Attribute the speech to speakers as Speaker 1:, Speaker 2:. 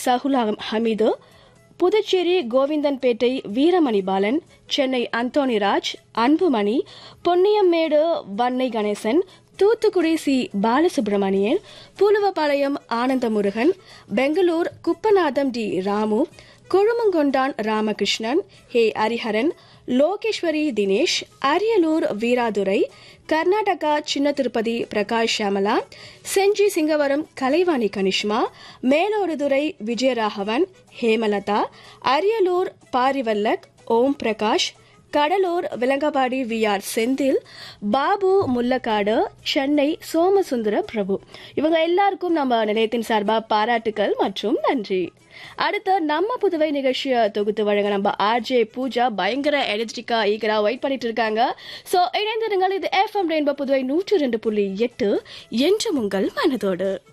Speaker 1: சகுலா Hameed Puducherry Govindanpettai Veeramani Balan Chennai Anthonyraj Anbumani Ponniammedu Vannai Ganesan Thoothukudi C Balasubramanian Puluvapalayam Anandamurugan Bangalore Kuppanatham T Ramu Kozhumankondan Ramakrishnan ஹே Hariharan Lokeshwari Dinesh Ariyalur Veeradurai Karnataka Chinna Tirupati Prakash Shamala Senji Singavaram Kalaivani Kanishma Meloduthurai Vijayaraghavan Hemalatha Ariyalur Parivallak Om Prakash Cuddalore Vilangapadi V R Senthil Babu Mullakkadu Chennai Somasundara Prabhu இவங்க எல்லாருக்கும் நம்ம நிலையத்தின் சார்பா பாராட்டுக்கள் மற்றும் நன்றி அடுத்து நம்ம புதுவை நிகழ்ச்சியை தொகுத்து வழங்க நம்ம ஆர்ஜே பூஜா பயங்கர எனர்ஜிட்டிக்கா ஈகரா வெயிட் பண்ணிட்டு இருக்காங்க சோ இணைந்திருங்கள் இது எஃப்எம் ரெயின்போ புதுவை நூற்றி ரெண்டு புள்ளி எட்டு என்றும் உங்கள் மனதோடு